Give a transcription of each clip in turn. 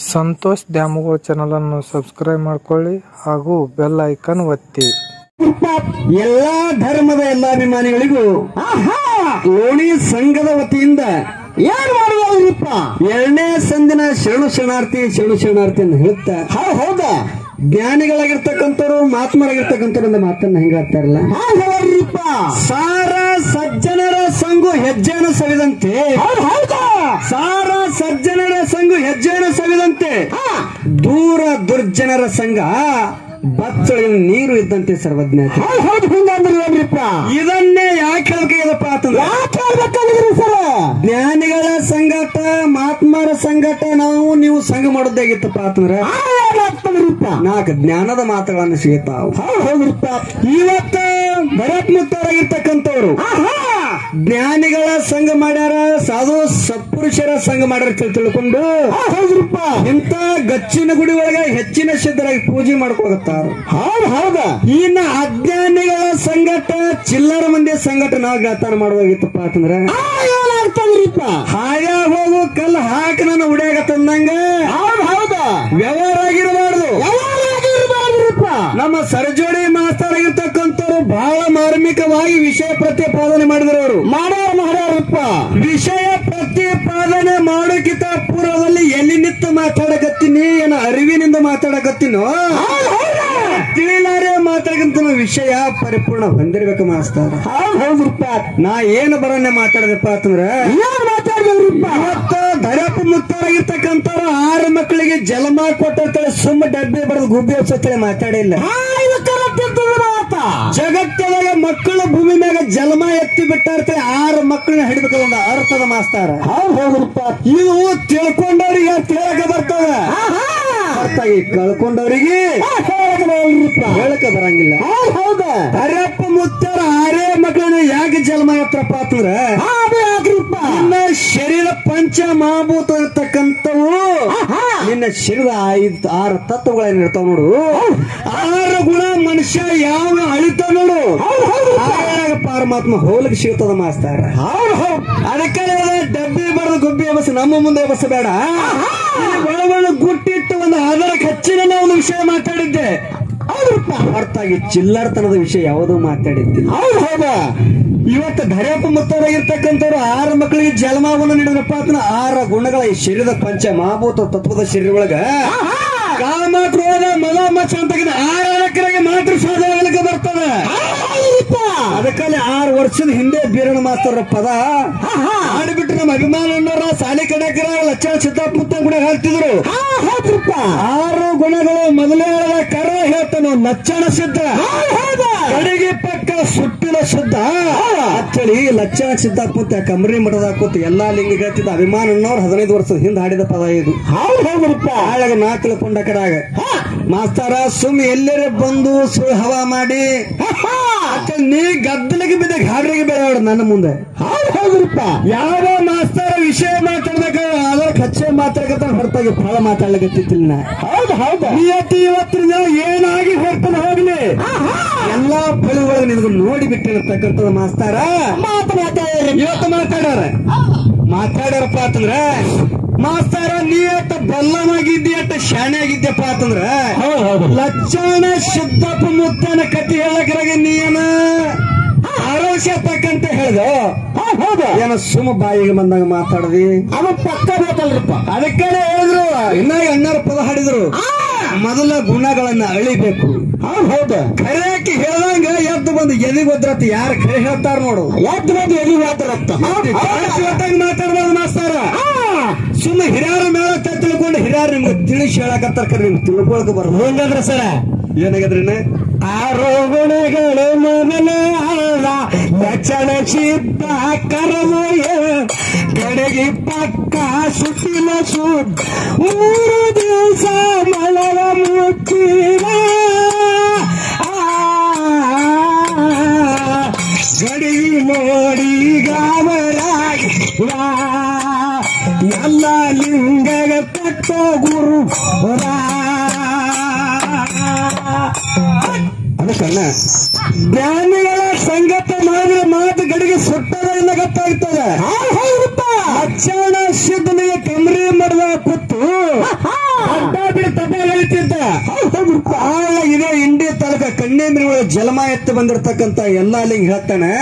ಸಂತೋಷ್ ದ್ಯಾಮವ್ವ ಚಾನಲನ್ನು ಸಬ್ಸ್ಕ್ರೈಬ್ ಮಾಡ್ಕೊಳ್ಳಿ ಹಾಗೂ ಬೆಲ್ ಐಕನ್ ಒತ್ತಿ ಎಲ್ಲಾ ಧರ್ಮದ ಎಲ್ಲಾ ಅಭಿಮಾನಿಗಳಿಗೂ ಲೋಣಿ ಸಂಘದ ವತಿಯಿಂದ ಏನ್ ಮಾಡುವುದಪ್ಪ ಎರಡನೇ ಸಂದಿನ ಶರಣು ಶರಣಾರ್ಥಿ ಶರಣು ಶರಣಾರ್ಥಿ ಅಂತ ಹೇಳುತ್ತಾ ಹೌದಾ ಜ್ಞಾನಿಗಳಾಗಿರ್ತಕ್ಕಂಥವ್ರು ಮಹಾತ್ಮರಾಗಿರ್ತಕ್ಕಂಥವ್ರು ಅಂತ ಮಾತನ್ನ ಹೆಂಗ ಹೇಳ್ತಾರಲ್ಲ ಸಾರ ಸಜ್ಜನರ ಸಂಘು ಹೆಜ್ಜೆಯನ್ನು ಸವಿದಂತೆ ಸಾರ ಸಜ್ಜನರ ಸಂಘು ಹೆಜ್ಜೆಯನ್ನು ಸವಿದಂತೆ ದೂರ ದುರ್ಜನರ ಸಂಘ ಬಚ್ಚಳಿನ ನೀರು ಇದ್ದಂತೆ ಸರ್ವಜ್ಞ ಇದನ್ನೇ ಯಾಕೆ ಹೇಳ್ಬೇಕಪ್ಪ ಅಂತಂದ್ರೆ ಸರ್ ಜ್ಞಾನಿಗಳ ಸಂಗಟ ಮಹಾತ್ಮರ ಸಂಗಟ ನಾವು ನೀವು ಸಂಘ ಮಾಡೋದಾಗಿತ್ತಪ್ಪ ಅಂತಂದ್ರೆ ನಾಲ್ಕು ಜ್ಞಾನದ ಮಾತುಗಳನ್ನು ಸಿಗುತ್ತಾವ ಇವತ್ತ ಭರತ್ ಮುಕ್ತರಾಗಿರ್ತಕ್ಕಂಥವ್ರು ಜ್ಞಾನಿಗಳ ಸಂಘ ಮಾಡ್ಯಾರ ಸಾಧು ಸತ್ಪುರುಷರ ಸಂಘ ಮಾಡ್ಯಾರ ತಿಳ್- ತಿಳ್ಕೊಂಡು ಇಂತ ಗಚ್ಚಿನ ಗುಡಿ ಒಳಗೆ ಹೆಚ್ಚಿನ ಸಿದ್ಧರಾಗಿ ಪೂಜೆ ಮಾಡ್ಕೊಳತ್ತಾರ ಹೌದು ಹೌದಾ ಇನ್ನ ಅಜ್ಞಾನಿಗಳ ಸಂಗಟ ಚಿಲ್ಲರ ಮಂದಿಯ ಸಂಗಟ ನಾವು ಗಾತಾನ ಮಾಡುವಾಗಿತ್ತಪ್ಪ ಅಂತಂದ್ರೆ ಹಾಯ ಹೋಗು ಕಲ್ಲು ಹಾಕಿ ನಾನು ಉಡಿಯಾಗತ್ತಂದಂಗ ಹೌದು ಹೌದಾ ವ್ಯವಹಾರ ಆಗಿರಬಾರ್ದು ನಮ್ಮ ಸರಜೋಡಿ ಮಾಸ್ತರ್ ಆಗಿರ್ತಕ್ಕಂಥವ್ರು ಬಹಳ ಮಾರ್ಮಿಕವಾಗಿ ವಿಷಯ ಪ್ರತಿಪಾದನೆ ಮಾಡಿದ್ರು ಅವರು ಮಾಡ್ಯಾರ ಮಾಡ್ಯಾರಪ್ಪ ವಿಷಯ ಪ್ರತಿಪಾದನೆ ಮಾಡೋಕ್ಕಿಂತ ಪೂರ್ವದಲ್ಲಿ ಎಲ್ಲಿ ನಿಂತು ಮಾತಾಡಕತ್ತೀನಿ ಏನ ಅರಿವಿನಿಂದ ಮಾತಾಡಕತ್ತೀನೋ ತಿಳಿಲಾರೆ ಮಾತಾಡಕಂತ ವಿಷಯ ಪರಿಪೂರ್ಣ ಹೊಂದಿರ್ಬೇಕು ಮಾಸ್ತರ್ ಹೌದ್ರಪ್ಪ ನಾ ಏನು ಬರೋಣ ಮಾತಾಡದಪ್ಪ ಅಂತಂದ್ರ ಇವತ್ತ ದರಪ್ಪ ಮುಕ್ತರಾಗಿರ್ತಕ್ಕಂಥವ್ರು ಆರು ಮಕ್ಕಳಿಗೆ ಜನ್ಮ ಕೊಟ್ಟಿರ್ತಾಳೆ ಸುಮ್ಮ ಡಬ್ಬಿ ಬಡದು ಗುಬ್ಬಿ ಹಚ್ಚತ್ತೇಳಿ ಮಾತಾಡಿಲ್ಲ ಜಗತ್ತದಾಗ ಮಕ್ಕಳು ಭೂಮಿ ಮ್ಯಾಗ ಜನ್ಮ ಎತ್ತಿ ಬಿಟ್ಟಿರ್ತಾರೆ ಆರು ಮಕ್ಕಳನ್ನ ಹಿಡಿಬೇಕಲ್ಲ ಒಂದು ಅರ್ಥದ ಮಾಸ್ತಾರ ಇದು ತಿಳ್ಕೊಂಡವ್ರಿಗೆ ತಿಳಕ ಬರ್ತದ ಅರ್ಥಾಗಿ ಕಳ್ಕೊಂಡವರಿಗೆ ಹೇಳಕ ಬರಂಗಿಲ್ಲ ಹರಪ್ಪ ಮುತ್ತಾರ ಆರೇ ಮಕ್ಕಳನ್ನ ಯಾಕೆ ಜನ್ಮ ಎತ್ತರಪ್ಪ ಅಂತಂದ್ರ ನಿನ್ನ ಶರೀರ ಪಂಚ ಮಹಾಭೂತ ಇರ್ತಕ್ಕಂಥವು ನಿನ್ನ ಶರೀರದ ಐದ್ ಆರು ತತ್ವಗಳೇನ್ ಇರ್ತಾವ ನೋಡು ಆರು ಗುಣ ಮನುಷ್ಯ ಯಾವ ಅಳಿತಾವ ನೋಡು ಆಗ ಪರಮಾತ್ಮ ಹೋಲಿಗೆ ಸಿಗ್ತದ ಮಾಸ್ತಾರ ಅದಕ್ಕೆ ಡಬ್ಬಿ ಬರೆದು ಗುಬ್ಬಿ ಬಸ್ ನಮ್ಮ ಮುಂದೆ ಬಸ್ ಬೇಡ ಇಲ್ಲಿ ಒಳ ಒಳ ಗುಟ್ಟಿಟ್ಟು ಒಂದು ಆಧಾರಕ್ಕೆ ಹಚ್ಚಿನ ಒಂದು ವಿಷಯ ಮಾತಾಡಿದ್ದೆ ಹೊರತಾಗಿ ಚಿಲ್ಲರ್ತನದ ವಿಷಯ ಯಾವುದೂ ಮಾತಾಡಿದ್ದಿಲ್ಲ ಹೌದು ಹೌದಾ ಇವತ್ತು ಧರ್ಯಪ್ಪ ಮುತ್ತರಾಗಿರ್ತಕ್ಕಂಥವ್ರು ಆರು ಮಕ್ಕಳಿಗೆ ಜನ್ಮವನ್ನು ನೀಡಿದ್ರಪ್ಪ ಅಂತ ಆರು ಗುಣಗಳ ಈ ಶರೀರದ ಪಂಚ ಮಹಾಭೂತ ತತ್ವದ ಶರೀರ ಒಳಗ ಕಾಮ ಕ್ರೋಧ ಮದ ಮಚ್ಚ ಅಂತ ಆರು ಅಣಕರಿಗೆ ಮಾತ್ರ ಸಾಧನೆಗಳಿಗೆ ಬರ್ತದೆ ಅದಕ್ಕಲ್ಲಿ ಆರು ವರ್ಷದ ಹಿಂದೆ ಬೀರಣ ಮಾಸ್ತರ್ ಪದ ಆಡ್ಬಿಟ್ಟು ನಮ್ಮ ಅಭಿಮಾನಣ್ಣವರ ಸಾಲಿ ಕಡಕರ ಲಕ್ಷಣ ಸಿದ್ದಾಪುತ್ತ ಕೂಡ ಹೇಳ್ತಿದ್ರು ಆರು ಗುಣಗಳು ಮೊದಲೇ ಹೇಳದ ಕರ ಹೇಳ್ತಾನು ಲಕ್ಷಣ ಸಿದ್ಧ ಕಡೆಗೆ ಪಕ್ಕ ಸುಟ್ಟಿನ ಶುದ್ಧ ಅಚ್ಚಳಿ ಲಕ್ಷಣ ಸಿದ್ದಾಪುತ್ತ ಕಮರಿ ಮಠದ ಕೂತು ಎಲ್ಲಾ ಲಿಂಗ ಹೇಳ್ತಿದ್ದ ಅಭಿಮಾನಣ್ಣವ್ರು ಹದಿನೈದು ವರ್ಷದ ಹಿಂದೆ ಹಾಡಿದ ಪದ ಇದು ಆಳಗ ನಾ ತಿಳ್ಕೊಂಡ ಕಡಾಗ ಮಾಸ್ತರ ಸುಮ್ ಎಲ್ಲರೇ ಬಂದು ಸುಳ್ಳು ಹವಾ ಮಾಡಿ ಅಕ್ಕ ನೀ ಗದ್ದಲಿಗೆ ಬಿದ್ದ ಗಾಡ್ರಿಗೆ ಬೇಡ ನನ್ನ ಮುಂದೆ ಯಾವ ಮಾಸ್ತರ ವಿಷಯ ಮಾತಾಡ್ಬೇಕಾದ್ರೆ ಅದರ ಕಚ್ಚೆ ಮಾತಾಡಕತ್ತ ಹೊರತಾಗಿ ಫಲ ಮಾತಾಡ್ಲಿಕತ್ತಿತ್ತಿಲ್ಲ ಹೌದು ಹೌದು ನಿಯತಿ ಇವತ್ತಿನ ಏನಾಗಿ ಹೊರತಾನೆ ಹೋಗ್ಲಿ ಎಲ್ಲಾ ಫಲಗಳಿಗೆ ನಿನಗೆ ನೋಡಿ ಬಿಟ್ಟಿರತಕ್ಕಂಥದ್ದು ಮಾಸ್ತಾರ ಇವತ್ತು ಮಾತಾಡ್ಯಾರ ಮಾತಾಡ್ಯಾರಪ್ಪ ಅಂತಂದ್ರ ಮಾಸ್ತಾರ ನೀ ಅಟ್ಟ ಬಲ್ಲನಾಗಿದ್ದಿ ಅಟ್ಟ ಶಾಣೆ ಆಗಿದ್ಯಪ್ಪ ಅಂತಂದ್ರ ಲಕ್ಷಣ ಸಿದ್ದಪ್ಪ ಮುತ್ತನ ಕತಿ ಹೇಳಕ್ರಾಗ ನೀನ ಆರೋಗ್ಯ ತಕ್ಕಂತ ಹೇಳ್ದ ಏನ ಸುಮ್ಮ ಬಾಯಿಗೆ ಬಂದಾಗ ಮಾತಾಡದಿ ಅವ ಪಕ್ಕ ಮಾತಾಡ್ರಪ್ಪ ಅದಕ್ಕೆ ಹೇಳಿದ್ರು ಇನ್ನ ಅಣ್ಣರ ಪದ ಹಾಡಿದ್ರು ಮೊದಲ ಗುಣಗಳನ್ನ ಅಳಿಬೇಕು ಹೌದು ಕರೆಯಾಕಿ ಹೇಳ್ದಂಗ ಎದ್ದು ಬಂದು ಎದಿ ಗೊದ್ರತ್ ಯಾರು ಕರೆ ಹೇಳ್ತಾರ ನೋಡು ಎದ್ದು ಬಂದು ಎದಿ ಮಾತಾಡತ್ತ ಮಾತಾಡ್ಬಾರ್ದು ಮಾಸ್ತಾರ ಸುಮ್ಮನೆ ಹಿರಿಯರ ಮೇಲೆ ತ ತಿಳ್ಕೊಂಡು ಹಿರಿಯರು ನಿಮ್ಗೆ ತಿಳಿಸಿ ಹೇಳಕತ್ತಾರ ಕರೆ ನಿಮ್ಗೆ ತಿಳ್ಕೊಳಕ್ ಬರೋದು ಹೆಂಗಂದ್ರ ಸರ ಏನಾಗದ್ರಿ ಆರು ಗುಣಗಳು ಮೊದಲ ಲಕ್ಷಣ ಸಿದ್ಧ ಕರಮಯ ಕಡೆಗೆ ಪಕ್ಕ ಸುತ್ತಿನ ಸುದ್ದ ಮೂರು ದಿವಸ ಮಲವ ಮುಚ್ಚಿನ ಗಡಿ ನೋಡಿ ಗಾವರಾಗಿ ಎಲ್ಲ ಲಿಂಗಗ ತಕ್ಕ ಗುರು ಅದಕ್ಕಲ್ಲ ಜ್ಞಾನಿಗಳ ಸಂಗತ ಮಾಡಿದ್ರೆ ಮಾತು ಗಡಿಗೆ ಸುಟ್ಟದಿಂದ ಗೊತ್ತಾಗ್ತದೆ ಲಕ್ಷಣ ಸಿದ್ಧನಿಗೆ ಕಮರಿ ಮರದ ಕೂತು ಇರ್ತಿದ್ದ ಆಳ ಇದೇ ಇಂಡಿ ತಾಲೂಕ ಕಣ್ಣೇಂದ್ರಿಗಳ ಜಲಮ ಎತ್ತು ಬಂದಿರತಕ್ಕಂತ ಎಲ್ಲ ಲಿಂಗ್ ಹೇಳ್ತಾನೆ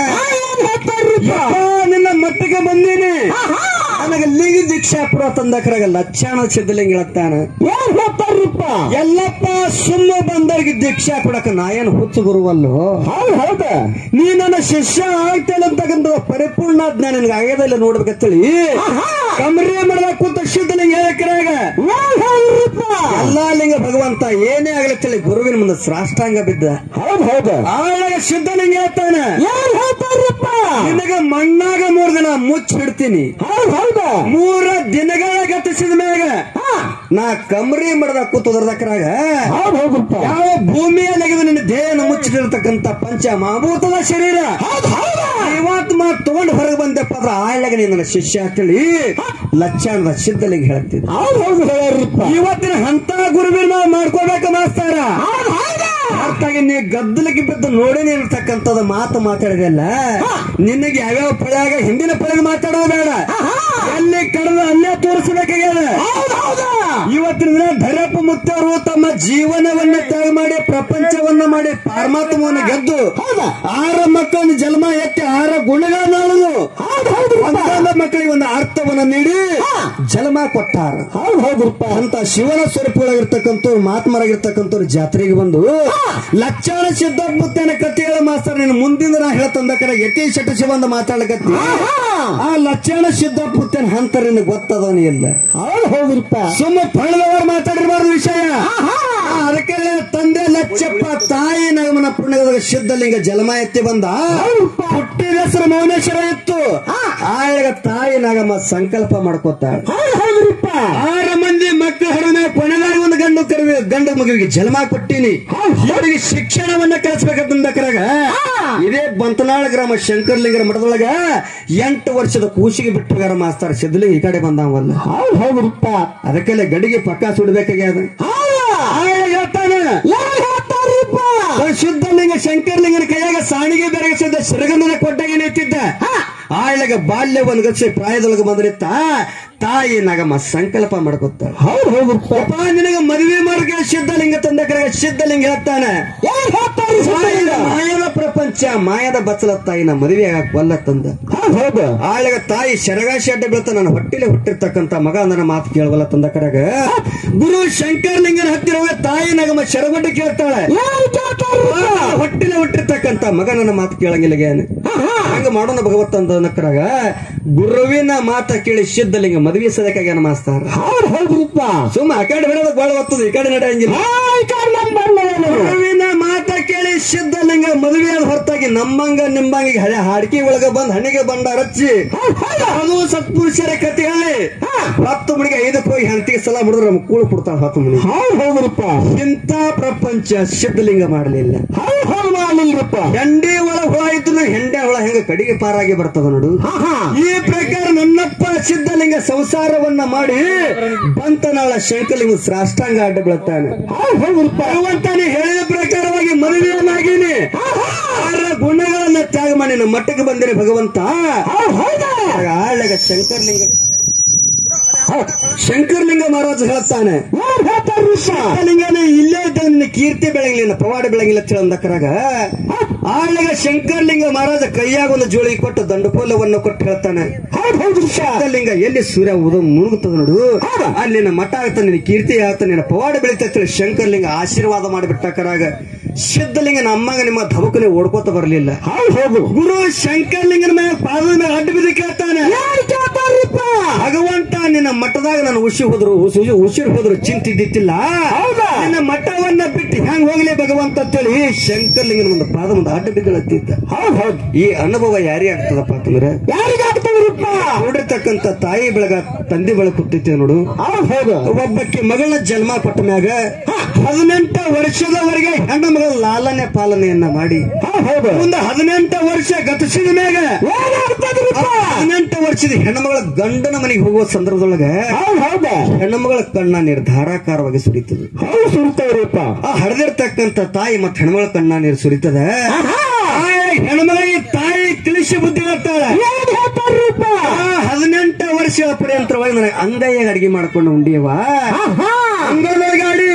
ಯಪ್ಪ, ನಿನ್ನ ಮಟ್ಟಿಗೆ ಬಂದೀನಿ ನನಗೆ ಲಿಂಗ ದೀಕ್ಷಾ ಪುರ ತಂದಕ್ರಾಗ ಲಕ್ಷಣ ಸಿದ್ಧಲಿಂಗ ಹೇಳ್ತಾನ ಏನ್ ಹೇಳ್ತಾರ್ರಿಪ್ಪ ಎಲ್ಲಪ್ಪ ಸುಮ್ಮ ಬಂದವ್ರಿಗೆ ದೀಕ್ಷಾ ಕೊಡಕ ನಾ ಏನು ಹುಚ್ಚು ಗುರುವಲ್ಲೋ ಹೌದ್ ಹೌದ ನೀ ನನ್ನ ಶಿಷ್ಯ ಆಗ್ತೇನೆ ಅಂತಕ್ಕಂಥ ಪರಿಪೂರ್ಣ ಜ್ಞಾನ ನಿನಗೆ ಆಗ್ಯದಲ್ಲ ನೋಡ್ಬೇಕಂತೇಳಿ ಕಮರಿ ಮಾಡಬೇಕು ಕೂತ ಸಿದ್ಧಲಿಂಗ ಹೇಳಕ್ರಾಗ ಏನ್ ಹೇಳ್ರಿಪ್ಪ ಎಲ್ಲಾ ಲಿಂಗ ಭಗವಂತ ಏನೇ ಆಗಲತ್ತೇಳಿ ಗುರುವಿನ ಮುಂದೆ ಸಾಷ್ಟಾಂಗ ಬಿದ್ದ ಹೌದ್ ಹೌದ ಆಳಾಗ ಸಿದ್ಧಲಿಂಗ ಹೇಳ್ತಾನ ಏನ್ ಹೇಳ್ತಾರ್ರಿಪ್ಪ ನಿನಗ ಮಣ್ಣಾಗ ಮೂರ್ ದಿನ ಮುಚ್ಚಿಡ್ತೀನಿ ಹೌದ್ ಹೌದ ಮೂರ ದಿನಗಳ ಗತಿಸಿದ ಮ್ಯಾಗ ನಾ ಕಮರಿ ಮಡದ ಕೂತದ್ರದಕ್ರಾಗ ಹೌದ್ ಹೌದ್ರಿಪ್ಪ ಯಾವ ಭೂಮಿಯಲ್ಲಿ ನಿನ್ನ ದೇಹನ ಮುಚ್ಚಿಟ್ಟಿರ್ತಕ್ಕಂಥ ಪಂಚ ಮಹಾಭೂತದ ಶರೀರ ಇವತ್ತು ಮಾತು ತಗೊಂಡು ಹೊರಗೆ ಬಂದಪ್ಪ ಅದ್ರ ಆಳಾಗ ನೀ ನನ್ನ ಶಿಷ್ಯ ಅಂತೇಳಿ ಲಕ್ಷಣದ ಸಿದ್ಧಲಿಂಗ ಹೇಳ್ತೀನಿ ಹೌದ್ ಹೌದು ಹೇಳ್ರಿಪ್ಪ ಇವತ್ತಿನ ಹಂತ ಗುರುವಿನ ನಾವು ಮಾಡ್ಕೋಬೇಕ ಮಾಸ್ತಾರ ಹೌದ್ ಹೌದ ಅರ್ಥಾಗಿ ನೀ ಗದ್ದಲಕ್ಕೆ ಬಿದ್ದು ನೋಡಿ ಇರ್ತಕ್ಕಂಥದ್ದು ಮಾತು ಮಾತಾಡಿದೆಲ್ಲ ನಿನಗೆ ಯಾವ್ಯಾವ ಪಳ್ಯಾಗ ಹಿಂದಿನ ಪಳ್ಯಾಗ ಮಾತಾಡೋದು ಬೇಡ ಎಲ್ಲಿ ಕಡದ ಅಲ್ಲೇ ತೋರಿಸಬೇಕಾಗ್ಯದ ಹೌದ್ ಹೌದ ಇವತ್ತಿನ ದಿನ ಧರಪ್ಪ ಮುತ್ತವರು ತಮ್ಮ ಜೀವನವನ್ನ ತ್ಯಾಗ ಮಾಡಿ ಪ್ರಪಂಚವನ್ನ ಮಾಡಿ ಪರಮಾತ್ಮವನ್ನ ಗೆದ್ದು ಆರ ಮಕ್ಕಳನ್ನ ಜನ್ಮ ಎತ್ತಿ ಆರ ಗುಣಗಳನ್ನಾಳಲು ಒಂದೊಂದು ಮಕ್ಕಳಿಗೆ ಒಂದು ಅರ್ಥವನ್ನ ನೀಡಿ ಜನ್ಮ ಕೊಟ್ಟಾರ ಹೌದ್ ಹೌದ್ರಿಪ್ಪ ಅಂತ ಶಿವನ ಸ್ವರೂಪಗಳಾಗಿರ್ತಕ್ಕಂಥವ್ರು ಮಹಾತ್ಮರಾಗಿರ್ತಕ್ಕಂಥವ್ರು ಜಾತ್ರೆಗೆ ಬಂದು ಲಕ್ಷಣ ಸಿದ್ಧಪ್ಪನ ಕಥೆ ಹೇಳ ಮಾಸ್ತರ್ ನೀನು ಮುಂದಿನ ನಾ ಹೇಳ್ತಂದ ಕಡೆ ಯತಿ ಶಟ ಶಿವಂದ ಮಾತಾಡಕತ್ತಿ ಆ ಲಕ್ಷಣ ಸಿದ್ಧಪ್ಪನ ಹಂತ ನಿನಗೆ ಗೊತ್ತದವನ ಇಲ್ಲ ಹೌದ್ ಹೌದ್ರಿಪ್ಪ ಸುಮ್ಮ ಪಳದವರು ಮಾತಾಡಿರಬಾರ್ದು ವಿಷಯ ಆ, ಅದಕ್ಕೆ ತಂದೆ ಲಚ್ಚಪ್ಪ ತಾಯಿ ನಗಮನ ಪುಣ್ಯದ ಸಿದ್ಧಲಿಂಗ ಜಲಮ ಎತ್ತಿ ಬಂದ ಹುಟ್ಟಿದ ಹೆಸರು ಮೌನೇಶ್ವರ ಇತ್ತು ಆಗ ತಾಯಿ ನಾಗಮ್ಮ ಸಂಕಲ್ಪ ಮಾಡ್ಕೋತಾಳೆ ಹೌದ್ ಹೌದ್ರಿಪ್ಪ ಆರು ಮಂದಿ ಮಕ್ಕಳು ಹರಣ ಕೊನೆದಾಗ ಒಂದು ಗಂಡು ಕರುವೆ ಗಂಡು ಮಗುವಿಗೆ ಜನ್ಮ ಕೊಟ್ಟಿನಿ ಇವರಿಗೆ ಶಿಕ್ಷಣವನ್ನ ಕಲಿಸ್ಬೇಕಂತ ಕರಾಗ ಇದೇ ಬಂತನಾಳ ಗ್ರಾಮ ಶಂಕರ್ಲಿಂಗರ ಮಠದೊಳಗ ಎಂಟು ವರ್ಷದ ಕೂಸಿಗೆ ಬಿಟ್ಟಗಾರ ಮಾಸ್ತಾರ ಸಿದ್ಧಲಿಂಗ ಈ ಕಡೆ ಬಂದಾವಲ್ಲ ಹೌದ್ ಹೌದ್ರಿಪ್ಪ ಅದಕ್ಕೆಲ್ಲ ಗಡಿಗೆ ಪಕ್ಕ ಸುಡ್ಬೇಕಾಗ್ಯದ ಆಗ ಹೇಳ್ತಾನೆ ಏನ್ ಹೇಳ್ತಾರ್ರಿಪ್ಪ ಶುದ್ಧಲಿಂಗ ಶಂಕರ್ಲಿಂಗನ ಕೈಯಾಗ ಸಾಣಿಗೆ ಬೆರಗಿಸಿದ್ದ ಸಿರಗಂಧನ ಕೊಟ್ಟಾಗ ನಿಂತಿದ್ದ ಆಳಗ ಬಾಲ್ಯ ಒಂದು ಗಚ್ಚಿ ಪ್ರಾಯದೊಳಗೆ ಬಂದಿತ್ತ ತಾಯಿ ನಗಮ್ಮ ಸಂಕಲ್ಪ ಮಾಡ್ಕೊತಾಳ ಹೌದ್ ಹೌದ್ರಿಪ್ಪ ಅಪ್ಪ ನಿನಗ ಮದುವೆ ಮಾರ್ಗ ಸಿದ್ಧಲಿಂಗ ತಂದ ಕಡೆ ಸಿದ್ಧಲಿಂಗ ಹೇಳ್ತಾನೆ ಏನ್ ಹೇಳ್ತಾರ್ರಿ ಮಾಯದ ಮಾಯದ ಪ್ರಪಂಚ ಮಾಯದ ಬಚ್ಚಲ ತಾಯಿನ ಮದುವೆ ಆಗಕ್ ಒಲ್ಲ ತಂದ ಹೌದ್ ಹೌದು ಆಳಗ ತಾಯಿ ಶರಗಾಶಿ ಅಡ್ಡ ಬೀಳ್ತ ನನ್ನ ಹೊಟ್ಟಿಲೆ ಹುಟ್ಟಿರ್ತಕ್ಕಂತ ಮಗ ನನ್ನ ಮಾತು ಕೇಳವಲ್ಲ ತಂದ ಕಡೆಗ ಗುರು ಶಂಕರ್ಲಿಂಗನ ಹತ್ತಿರ ಹೋಗಿ ತಾಯಿ ನಗಮ್ಮ ಶರಗಡ್ಡ ಕೇಳ್ತಾಳೆ ಏನ್ ಕೇಳ್ತಾರ್ರಿಪ್ಪ ಹೊಟ್ಟಿಲೆ ಹುಟ್ಟಿರ್ತಕ್ಕಂತ ಮಗ ನನ್ನ ಮಾತು ಕೇಳಂಗಿಲ್ಲ ಗ್ಯಾನ ಹಂಗ ಮಾಡೋಣ ಭಗವತ್ ಅಂದ ನಕ್ಕರಾಗ ಗುರುವಿನ ಮಾತ ಕೇಳಿ ಸಿದ್ಧಲಿಂಗ ಮದುವೆ ಸದಕ್ಕಾಗ್ಯಾನ ಮಾಸ್ತಾರ ಹೌದ್ ಹೌದ್ರಿಪ್ಪ ಸುಮ್ಮ ಆ ಕಡೆ ಬಿಡೋದಕ್ಕೆ ಬಾಳ ಒತ್ತದ ಈ ಕಡೆ ನಡೆಯಂಗಿಲ್ಲ ಈ ಕಡೆ ನಮ್ ಬಂದವನು ಗುರುವಿನ ಮಾತ ಕೇಳಿ ಸಿದ್ಧಲಿಂಗ ಮದುವೆ ಆದ ಹೊರತಾಗಿ ನಮ್ಮಂಗ ನಿಮ್ಮಂಗ ಹಳೆ ಹಾಡ್ಕಿ ಒಳಗ ಬಂದ್ ಹಣಿಗೆ ಬಂಡ ರಚ್ಚಿ ಅದು ಸತ್ಪುರುಷರ ಕತೆ ಹೇಳಿ ಹತ್ತು ಮಣಿಗೆ ಐದಕ್ಕೆ ಹೋಗಿ ಹೆಂಡತಿಗೆ ಸಲ ಮುಡಿದ್ರೆ ನಮ್ಗೆ ಕೂಳು ಕೊಡ್ತಾಳ ಹತ್ತು ಮಣಿ ಹೌದ್ ಹೌದ್ರಿಪ್ಪ ಇಂಥ ಪ್ರಪಂಚ ಸಿದ್ಧಲಿಂಗ ಮಾಡಲಿಲ್ಲ ಹೌದ್ ಹೌದ್ ಮಾಡ್ಲಿಲ್ರಿಪ್ಪ ಹೆಂಡಿ ಒಳ ಹುಳ ಇದ್ರು ಹೆಂಡೆ ಹುಳ ಹೆಂಗ ಕಡಿಗೆ ಪಾರಾಗಿ ಬರ್ತದ ನೋಡು ಹಾ ಹಾ ಈ ಪ್ರಕಾರ ನನ್ನಪ್ಪ ಸಿದ್ಧಲಿಂಗ ಸಂಸಾರವನ್ನ ಮಾಡಿ ಬಂತನಾಳ ಶಂಕಲಿಂಗ ಸಾಷ್ಟಾಂಗ ಅಡ್ಡ ಬೀಳುತ್ತಾನೆ ಹೌದ್ ಹೌದ್ರಿಪ್ಪ ಭಗವಂತನೇ ಹೇಳಿದ ಪ್ರಕಾರವಾಗಿ ಮದುವೆಯನ್ನಾಗೀನಿ ಆರ ಗುಣಗಳನ್ನ ತ್ಯಾಗ ಮಾಡಿ ನಮ್ಮ ಮಟ್ಟಕ್ಕೆ ಬಂದಿರಿ ಭಗವಂತ ಹೌದ್ ಹೌದಾ ಆಗ ಆಳಗ ಶಂಕರ್ಲಿಂಗ ಶಂಕರ್ಲಿಂಗ ಮಹಾರಾಜ ಹೇಳ್ತಾನೆ ಏನ್ ಹೇಳ್ತಾರ್ರಿಪ್ಪ ಶಂಕರಲಿಂಗನ ಇಲ್ಲೇ ಇದ್ದ ನಿನ್ನ ಕೀರ್ತಿ ಬೆಳಗಿಲ್ಲ ಪವಾಡ ಬೆಳಗಿಲ್ಲ ತಿಳಂದಕ್ಕರಾಗ ಆಳಗ ಶಂಕರ್ಲಿಂಗ ಮಹಾರಾಜ ಕೈಯಾಗ ಒಂದು ಜೋಳಿ ಕೊಟ್ಟು ದಂಡಪೋಲವನ್ನು ಕೊಟ್ಟು ಹೇಳ್ತಾನೆ ಹೌದ್ ಹೌದ್ರಿಪ್ಪ ಶಂಕರಲಿಂಗ ಎಲ್ಲಿ ಸೂರ್ಯ ಉದ ಮುಳುಗುತ್ತದ ನೋಡು ಅಲ್ಲಿ ನಿನ್ನ ಮಠ ಆಗ್ತಾನೆ ನಿನ್ನ ಕೀರ್ತಿ ಆಗ್ತಾನೆ ನಿನ್ನ ಪವಾಡ ಬೆಳಿತೈತೆ ಶಂಕರ್ಲಿಂಗ ಆಶೀರ್ವಾದ ಮಾಡಿಬಿಟ್ಟಕ್ಕರಾಗ ಸಿದ್ಧಲಿಂಗ ನಮ್ಮಂಗ ನಿಮ್ಮ ಧಬಕನೆ ಓಡ್ಕೋತ ಬರಲಿಲ್ಲ ಹೌದ್ ಹೌದು ಗುರು ಶಂಕರ್ಲಿಂಗನ ಮೇಲೆ ಪಾದದ ಮೇಲೆ ಅಡ್ಡ ಬಿದ್ದು ಕೇಳ್ತಾನೆ ಏನ್ ಕೇಳ್ತಾರ್ರಿಪ್ಪ ಭಗವಂತ ನಿನ್ನ ಮಠದಾಗ ನಾನು ಉಸಿ ಹೋದ್ರು ಉಸಿ- ಉಸಿರು ಹೋದ್ರು ಚಿಂತಿದ್ದಿತ್ತಿಲ್ಲ ಹೌದಾ? ನಿನ್ನ ಮಠವನ್ನ ಬಿಟ್ಟು ಹೆಂಗ್ ಹೋಗ್ಲಿ ಭಗವಂತ ಅಂತೇಳಿ ಶಂಕರ್ಲಿಂಗನ ಒಂದು ಪಾದ ಮುಂದೆ ಅಡ್ಡ ಬಿದ್ದಳತ್ತಿದ್ದ ಹೌದ್ ಹೌದ್ ಈ ಅನುಭವ ಯಾರಿಗೆ ಆಗ್ತದಪ್ಪ ಅಂತಂದ್ರೆ ಯಾರಿಗ ಆಗ್ತದ್ರಿಪ್ಪ ನೋಡಿರ್ತಕ್ಕಂಥ ತಾಯಿ ಬೆಳಗ ತಂದೆ ಬೆಳಕು ಹುಟ್ಟೈತೆ ನೋಡು ಹೌದ್ ಹೌದು ಒಬ್ಬಕ್ಕೆ ಮಗಳ ಜನ್ಮ ಕೊಟ್ಟ ಮ್ಯಾಗ ಹದಿನೆಂಟು ವರ್ಷದವರೆಗೆ ಹೆಣ್ಣು ಮಗಳ ಲಾಲನೆ ಪಾಲನೆಯನ್ನ ಮಾಡಿ ಹೌದ್ ಹೌದು ಮುಂದೆ ಹದಿನೆಂಟು ವರ್ಷ ಗತಿಸಿದ ಮ್ಯಾಗ ಏನಾಗ್ತದ್ರಿಪ್ಪ ಹದಿನೆಂಟು ವರ್ಷದ ಹೆಣ್ಣುಮಗಳ ಗಂಡನ ಮನೆಗೆ ಹೋಗುವ ಸಂದರ್ಭದೊಳಗೆ ಹೌದ್ ಹೌದ ಹೆಣ್ಣುಮಗಳ ಕಣ್ಣ ನಿರ್ಧಾರಾಕಾರವಾಗಿ ಸುರಿತದೆ ಹೌದ್ ಸುಡ್ತಾವ್ರಿಪ್ಪ ಆ ಹರಿದಿರ್ತಕ್ಕಂಥ ತಾಯಿ ಮತ್ತೆ ಹೆಣ್ಮಗಳ ಕಣ್ಣ ನೀರು ಸುರಿತದೆ ಆ ಹೆಣ್ಮಗಳಿಗೆ ತಾಯಿ ತಿಳಿಸಿ ಬುದ್ಧಿ ಹೇಳ್ತಾಳೆ ಏನ್ ಹೇಳ್ತಾರ್ರಿಪ್ಪ ಆ ಹದಿನೆಂಟು ವರ್ಷ ಪರ್ಯಂತರವಾಗಿ ನನಗೆ ಅಂಗೈಯಾಗ ಅಡಿಗೆ ಮಾಡ್ಕೊಂಡು ಉಂಡಿಯವ ಅಂಗೈಯೊಳಗೆ ಅಡಿ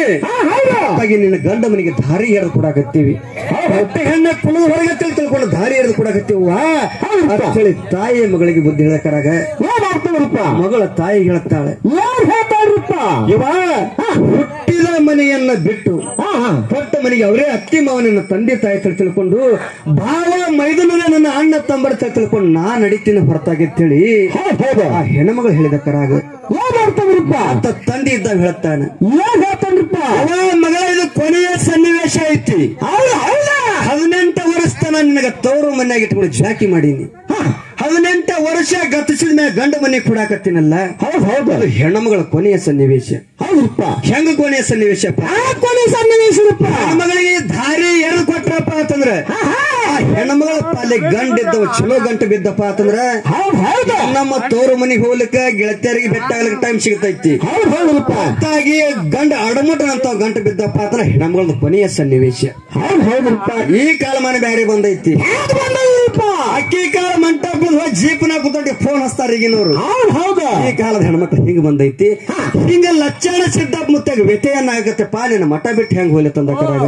ಹಾಗಾಗಿ ನಿನ್ನ ಗಂಡ ಮನೆಗೆ ದಾರಿ ಎರೆದು ಕೊಡಾಕತ್ತೀವಿ ಹೊಟ್ಟೆ ಹೆಣ್ಣ ಕುಲದ ಹೊರಗೆ ತಿಳ್ ತಿಳ್ಕೊಂಡು ದಾರಿ ಎರೆದು ಕೊಡಾಕತ್ತೀವ ಹೇಳಿ ತಾಯಿಯ ಮಗಳಿಗೆ ಬುದ್ಧಿ ಹೇಳಕರಾಗ ಏನಾಗ್ತದ್ರಿಪ್ಪ ಮಗಳ ತಾಯಿ ಹೇಳ್ತಾಳೆ ಯಾರು ಹೇಳ್ತಾರ್ರಿಪ್ಪ ಇವ ಹುಟ್ಟಿದ ಮನೆಯನ್ನ ಬಿಟ್ಟು ಕೊಟ್ಟ ಮನೆಗೆ ಅವರೇ ಅತ್ತಿ ಮಾವನನ್ನ ತಂದೆ ತಾಯಿ ತಿಳ್ ತಿಳ್ಕೊಂಡು ಬಾಳ ಮೈದನದ ನನ್ನ ಅಣ್ಣ ತಂಬರ ತಿಳ್ ತಿಳ್ಕೊಂಡು ನಾ ನಡಿತೀನಿ ಹೊರತಾಗಿತ್ತೇಳಿ ಆ ಹೆಣ್ಮಗಳು ಹೇಳಿದ ಕರಾಗ ಏನಾಗ್ತದ್ರಿಪ್ಪ ಅಂತ ತಂದೆ ಇದ್ದಾಗ ಹೇಳ್ತಾನೆ ಏನ್ ಹೇಳ್ತಾನ್ರಿಪ್ಪ ಅವ ಮಗಳ ಇದು ಕೊನೆಯ ಸನ್ನಿವೇಶ ಐತಿ ಹೌದಾ ಹೌದಾ ಹದಿನೆಂಟು ವರ್ಷ ತನ ನಿನಗ ತವರು ಮನ್ಯಾಗ ಇಟ್ಕೊಂಡು ಜಾಕಿ ಮಾಡೀನಿ ಹದಿನೆಂಟ ವರ್ಷ ಗತಿಸಿದ ಮ್ಯಾಗ ಗಂಡ ಮನೆ ಕೊಡಾಕತ್ತೀನಲ್ಲ ಹೌದು ಹೌದು ಅದು ಹೆಣ್ಣುಮಗಳ ಕೊನೆಯ ಸನ್ನಿವೇಶ ಹೌದಪ್ಪ ಹೆಂಗ ಕೊನೆಯ ಸನ್ನಿವೇಶಪ್ಪ ಆ ಕೊನೆ ಸನ್ನಿವೇಶದಪ್ಪ ಹೆಣ್ಮಗಳಿಗೆ ದಾರಿ ಎರೆದು ಕೊಟ್ರಪ್ಪ ಅಂತಂದ್ರ ಆ ಹೆಣ್ಮಗಳ ಪಾಲಿ ಗಂಡ ಇದ್ದವ ಚಲೋ ಗಂಟ ಬಿದ್ದಪ್ಪ ಅಂತಂದ್ರ ಹೌದು ಹೌದು ನಮ್ಮ ತೋರು ಮನೆಗೆ ಹೋಗ್ಲಿಕ್ಕ ಗೆಳತಿಯರಿಗೆ ಬೆಟ್ಟ ಆಗ್ಲಿಕ್ಕೆ ಟೈಮ್ ಸಿಗ್ತೈತಿ ಹೌದು ಹೌದಪ್ಪ ಹೊತ್ತಾಗಿ ಗಂಡ ಅಡಮುಟನಂತ ಗಂಟು ಬಿದ್ದಪ್ಪ ಅಂತಂದ್ರ ಹೆಣ್ಮಗಳದ ಕೊನೆಯ ಸನ್ನಿವೇಶ ಹೌದು ಹೌದಪ್ಪ ಈ ಕಾಲಮಾನ ಬ್ಯಾರೆ ಬಂದೈತಿ ಯಾಕೆ ಬಂದಪ್ಪ ಅಕ್ಕಿ ಕಾಲ ಮಂಟಪದ ಜೀಪ್ನ ಕೂತ್ಕೊಂಡು ಫೋನ್ ಹಚ್ತಾರ ಈಗಿನವ್ರು ಹೌದು ಹೌದು ಈ ಕಾಲದ ಹೆಣ್ಮಕ್ಳು ಹಿಂಗ ಬಂದೈತಿ ಹಿಂಗ ಲಚ್ಚಾಣ ಸಿದ್ದಪ್ಪ ಮುತ್ತಾಗ ವ್ಯತೆಯನ್ನ ಆಗತ್ತೆ ಪಾಲಿನ ಮಠ ಬಿಟ್ಟು ಹೆಂಗ್ ಹೋಲಿ ತಂದ ಕರಾಗ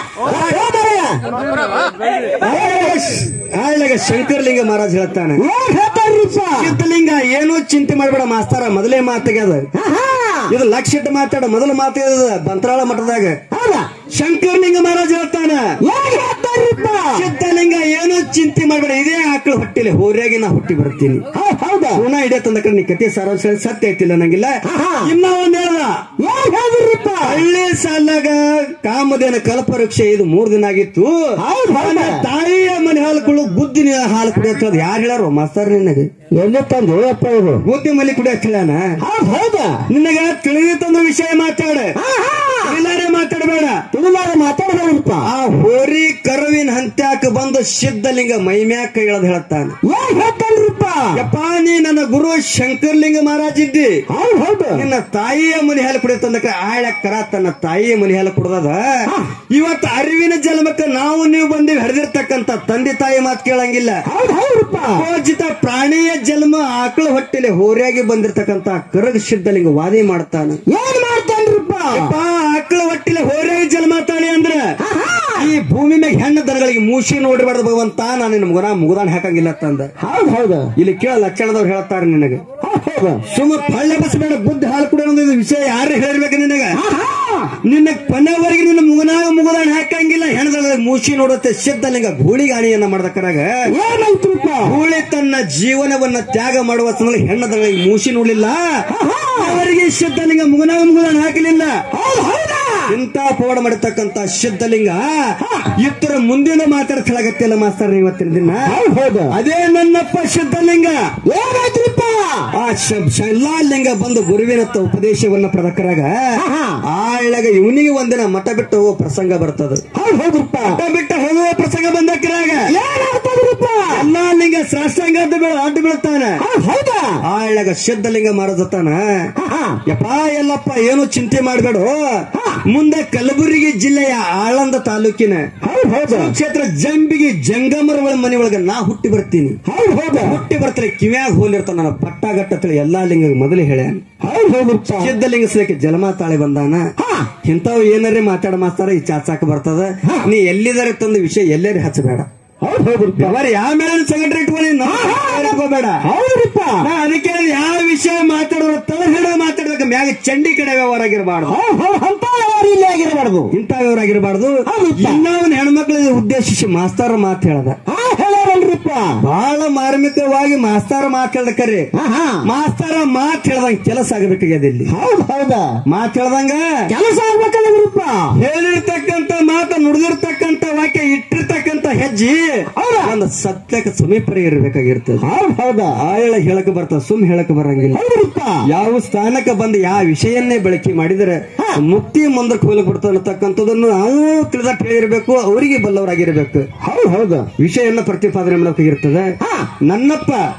ಆಳ್ನಾಗ ಶಂಕರ್ಲಿಂಗ ಮಹಾರಾಜ್ ಹೇಳ್ತಾನೆ ಏನ್ ಹೇಳ್ತಾರ್ರಿಪ್ಪ ಸಿದ್ಧಲಿಂಗ ಏನೂ ಚಿಂತೆ ಮಾಡಬೇಡ ಮಾಸ್ತಾರ ಮೊದಲೇ ಮಾತಿಗೆ ಅದ ಇದು ಲಕ್ಷ ಇಟ್ಟು ಮಾತಾಡ ಮೊದಲ ಮಾತು ಇದು ಬಂತ್ರಾಳ ಮಠದಾಗ ಹೌದಾ ಶಂಕರ್ಲಿಂಗ ಮಹಾರಾಜ್ ಹೇಳ್ತಾನ ಏನ್ ಹೇಳ್ತಾರ್ರಿಪ್ಪ ಸಿದ್ಧಲಿಂಗ ಏನೂ ಚಿಂತೆ ಮಾಡಬೇಡ ಇದೇ ಆಕಳು ಹೊಟ್ಟಿಲೆ ಹೋರ್ಯಾಗಿ ನಾ ಹುಟ್ಟಿ ಬರ್ತೀನಿ ಹೌದು ಹೌದಾ ಪುಣ ಹಿಡಿಯ ತಂದ ಕಡೆ ನೀ ಕತೆ ಸಾರಾಂಶ ಹೇಳಿ ಸತ್ಯ ಐತಿಲ್ಲ ನಂಗಿಲ್ಲ ಆಹಾ. ಇನ್ನ ಒಂದ್ ಹೇಳ್ದ ಏನ್ ಹೇಳಿದ್ರಿಪ್ಪ ಹಳ್ಳಿ ಸಾಲಾಗ ಕಾಮದೇನ ಕಲ್ಪವೃಕ್ಷ ಇದು ಮೂರ್ ದಿನ ಆಗಿತ್ತು ಹೌದು ಹೌದು ನನ್ನ ತಾಯಿಯ ಮನೆ ಹಾಲು ಕುಳು ಗುದ್ದಿನ ಹಾಲು ಕುಡಿಯೋದು ಯಾರು ಹೇಳಾರು ಮಾಸ್ತರ್ ನಿನಗೆ ಎಲ್ಲಿ ತಂದು ಅಪ್ಪ ಇದು ಗುದ್ದಿ ಮಲಿ ಕುಡಿಯೋಕ್ ಹೇಳಾನ ಹೌದು ಹೌದಾ ನಿನಗ ತಿಳಿದಿತ್ತಂದ ವಿಷಯ ಮಾತಾಡ ಇಲ್ಲಾರೆ ಮಾತಾಡಬೇಡ ತಿಳಿಲಾರ ಮಾತಾಡಬೇಡಪ್ಪ ಆ ಹೋರಿ ಕರುವಿನ ಹಂತ್ಯಾಕ ಬಂದು ಸಿದ್ಧಲಿಂಗ ಮೈಮ್ಯಾಕ ಕೈ ಇಳದ್ ಹೇಳ್ತಾನೆ ಏನ್ ಹೇಳ್ತಾನ್ರಿಪ್ಪ ಯಪ್ಪ ನೀ ನನ್ನ ಗುರು ಶಂಕರ್ಲಿಂಗ ಮಹಾರಾಜ್ ಇದ್ದಿ ಹೌದು ಹೌದು ನಿನ್ನ ತಾಯಿಯ ಮನೆ ಹಾಲು ಕುಡಿಯತ್ತಂದಕ ಆಳ ಕರ ತನ್ನ ತಾಯಿಯ ಮನೆ ಹಾಲು ಕುಡ್ದದ ಇವತ್ತು ಅರಿವಿನ ಜನ್ಮಕ್ಕೆ ನಾವು ನೀವು ಬಂದಿವಿ ಹರಿದಿರ್ತಕ್ಕಂತ ತಂದೆ ತಾಯಿ ಮಾತು ಕೇಳಂಗಿಲ್ಲ ಹೌದು ಹೌದಪ್ಪ ಪೂಜಿತ ಪ್ರಾಣಿಯ ಜನ್ಮ ಆಕಳ ಹೊಟ್ಟೆಲೆ ಹೋರಿಯಾಗಿ ಬಂದಿರ್ತಕ್ಕಂತ ಕರಗ ಸಿದ್ಧಲಿಂಗ ವಾದಿ ಮಾಡ್ತಾನ ಏನ್ ಮಾಡ್ತಾನ್ರಿಪ್ಪ ಯಪ್ಪಾ, ಆಕಳ ಹೊಟ್ಟಿಲೆ ಹೋರಿಯಾಗಿ ಜನ್ಮ ತಾಳಿ ಅಂದ್ರ ಈ ಭೂಮಿ ಮ್ಯಾಗ ಹೆಣ್ಣು ದನಗಳಿಗೆ ಮೂಸಿ ನೋಡಿಬಾರ್ದು ಭಗವಂತ ನಾನು ನಿನ್ನ ಮುಗನ ಮುಗದಾನ್ ಹಾಕಂಗಿಲ್ಲ ಅಂತಂದ ಹೌದು ಹೌದು ಇಲ್ಲಿ ಕೇಳ ಲಕ್ಷಣದವ್ರು ಹೇಳ್ತಾರೆ ನಿನಗೆ ಹೌದು ಹೌದು ಸುಮ್ಮ ಪಳ್ಳೆ ಬಸಬೇಡ ಬುದ್ಧಿ ಹಾಲು ಕುಡಿಯೋ ಒಂದು ವಿಷಯ ಯಾರು ಹೇಳಿರ್ಬೇಕು ನಿನಗ ನಿನ್ನ ಕೊನೆವರೆಗೆ ನಿನ್ನ ಮುಗನಾಗ ಮುಗದಾಣ ಹಾಕಂಗಿಲ್ಲ ಹೆಣದ ಮೂಸಿ ನೋಡುತ್ತೆ ಸಿದ್ಧಲಿಂಗ ಗೂಳಿಗೆ ಅಣಿಯನ್ನ ಮಾಡ್ದಕ್ಕರಾಗ ಏನಾಯ್ತ್ರಿಪ್ಪ ಗೂಳಿ ತನ್ನ ಜೀವನವನ್ನ ತ್ಯಾಗ ಮಾಡುವ ಸಮಯದಲ್ಲಿ ಹೆಣ್ಣದಗಳಿಗೆ ಮೂಸಿ ನೋಡ್ಲಿಲ್ಲ ಅವರಿಗೆ ಸಿದ್ಧಲಿಂಗ ಮುಗನಾಗ ಮುಗದಾಣ ಹಾಕಲಿಲ್ಲ ಹೌದು ಹೌದಾ ಇಂತ ಪೋಡ ಮಾಡಿರ್ತಕ್ಕಂತ ಸಿದ್ಧಲಿಂಗ ಇತರ ಮುಂದಿನ ಮಾತಾಡ್ಸಲಾಗತ್ತಿಲ್ಲ ಮಾಸ್ತರ್ ಇವತ್ತಿನ ದಿನ ಹೌದು ಹೌದು ಅದೇ ನನ್ನಪ್ಪ ಸಿದ್ಧಲಿಂಗ ಏನಾಯ್ತ್ರಿಪ್ಪ ಆ ಶ- ಶ- ಎಲ್ಲಾ ಲಿಂಗ ಬಂದು ಗುರುವಿನ ತ- ಉಪದೇಶವನ್ನ ಪಡೆದಕ್ಕರಾಗ ಆಳಗ ಇವನಿಗೆ ಒಂದಿನ ಮಠ ಬಿಟ್ಟು ಹೋಗೋ ಪ್ರಸಂಗ ಬರ್ತದ ಹೌದು ಹೌದ್ರಪ್ಪ ಮಠ ಬಿಟ್ಟು ಹೋಗುವ ಪ್ರಸಂಗ ಬಂದಕ್ಕರಾಗ ಏನಾಗ್ತದ್ರಿಪ್ಪ ಎಲ್ಲಾ ಲಿಂಗ ಸಾಷ್ಟಾಂಗ ಅಂತ ಬೀಳ ಅಡ್ಡು ಬೀಳ್ತಾನೆ ಹೌದು ಹೌದಾ ಆಳಗ ಸಿದ್ಧಲಿಂಗ ಮಾರದತ್ತಾನ ಯಪ್ಪ ಎಲ್ಲಪ್ಪ ಏನು ಚಿಂತೆ ಮಾಡಬೇಡ ಮುಂದೆ ಕಲಬುರಗಿ ಜಿಲ್ಲೆಯ ಆಳಂದ ತಾಲೂಕಿನ ಹೌದು ಹೌದು ಕ್ಷೇತ್ರ ಜಂಬಿಗೆ ಜಂಗಮರಗಳ ಮನೆ ಒಳಗ ನಾ ಹುಟ್ಟಿ ಬರ್ತೀನಿ ಹೌದು ಹೌದು ಹುಟ್ಟಿ ಬರ್ತಾರೆ ಕಿವ್ಯಾಗ ಹೋಲಿರ್ತಾನ ನನ್ನ ಪಟ್ಟ ಗಟ್ಟತ್ತಳಿ ಎಲ್ಲಾ ಲಿಂಗ ಮೊದಲೇ ಹೇಳ್ಯಾನ ಹೌದು ಹೌದ್ರಪ್ಪ ಸಿದ್ಧಲಿಂಗ ಸಲಕ್ಕೆ ಜಲಮಾ ತಾಳಿ ಬಂದಾನ ಇಂಥವ್ ಏನಾರೇ ಮಾತಾಡ ಮಾಸ್ತಾರ ಈ ಚಾಚಾಕ ಬರ್ತದ ನೀ ಎಲ್ಲಿದಾರೆ ತಂದ ವಿಷಯ ಎಲ್ಲೇರಿ ಹಚ್ಚಬೇಡ ಹೌದು ಹೌದ್ರಪ್ಪ ಯಾವಾರ ಯಾವ ಮೇಲೆ ಸಂಘಟನೆ ಇಟ್ಕೊಳ್ಳಿ ಇಟ್ಕೋಬೇಡ ಹೌದ್ರಪ್ಪ ನಾ ಅದಕ್ಕೆ ಯಾವ ವಿಷಯ ಮಾತಾಡೋರು ತಳ ಹಿಡಿದು ಮಾತಾಡ್ಬೇಕು ಮ್ಯಾಗ ಚಂಡಿ ಕಡೆ ವ್ಯವಹಾರ ಆಗಿರಬಾರ್ದು ಹೌದು ಹೌದು ಅಂತ ಯಾರು ಇಲ್ಲಿ ಆಗಿರಬಾರ್ದು ಇಂಥ ವ್ಯವಹಾರ ಆಗಿರಬಾರ್ದು ಇನ್ನೊಂದು ಹೆಣ್ಮಕ್ಳ ಉದ್ದೇಶಿಸಿ ಮಾಸ್ತಾರ ಮಾತು ಹೇಳದ ಹಾ ಹೇಳ್ಯಾರಲ್ರಿಪ್ಪ ಬಹಳ ಮಾರ್ಮಿಕವಾಗಿ ಮಾಸ್ತಾರ ಮಾತು ಹೇಳ್ದ ಕರೆ ಹಾ ಹಾ ಮಾಸ್ತಾರ ಮಾತು ಹೇಳ್ದಂಗ ಕೆಲಸ ಆಗಬೇಕಾಗ್ಯದ ಇಲ್ಲಿ ಹೌದು ಹೌದಾ ಮಾತು ಹೇಳ್ದಂಗ ಕೆಲಸ ಆಗ್ಬೇಕಲ್ರಿಪ್ಪ ಹೇಳಿರ್ತಕ್ಕಂತ ಮಾತ ನುಡಿದಿರ್ತಕ್ಕಂತ ವಾಕ್ಯ ಇಟ್ಟಿರ್ತಕ್ಕಂತ ಹೆಜ್ಜೆ ಹೌದಾ? ಒಂದು ಸತ್ಯಕ್ಕೆ ಸಮೀಪರ ಇರಬೇಕಾಗಿರ್ತದೆ ಹೌದು ಹೌದಾ ಆಳ ಹೇಳಕ್ ಬರ್ತದ ಸುಮ್ ಹೇಳಕ್ ಬರಂಗಿಲ್ಲ ಹೌದ್ರಿಪ್ಪ ಯಾವ ಸ್ಥಾನಕ್ಕೆ ಬಂದು ಯಾವ ವಿಷಯನ್ನೇ ಬಳಕೆ ಮಾಡಿದರೆ ಮುಕ್ತಿ ಮುಂದಕ್ಕೆ ಹೋಗ್ಲಿಕ್ಕೆ ಬಿಡ್ತದೆ ಅನ್ನತಕ್ಕಂಥದ್ದನ್ನು ನಾವು ತಿಳಿದಟ್ಟು ಹೇಳಿರ್ಬೇಕು ಅವರಿಗೆ ಬಲ್ಲವರಾಗಿರ್ಬೇಕು ಹೌದು ಹೌದು ವಿಷಯನ್ನ ಪ್ರತಿಪಾದನೆ ಮಾಡಬೇಕಾಗಿರ್ತದೆ ನನ್ನಪ್ಪ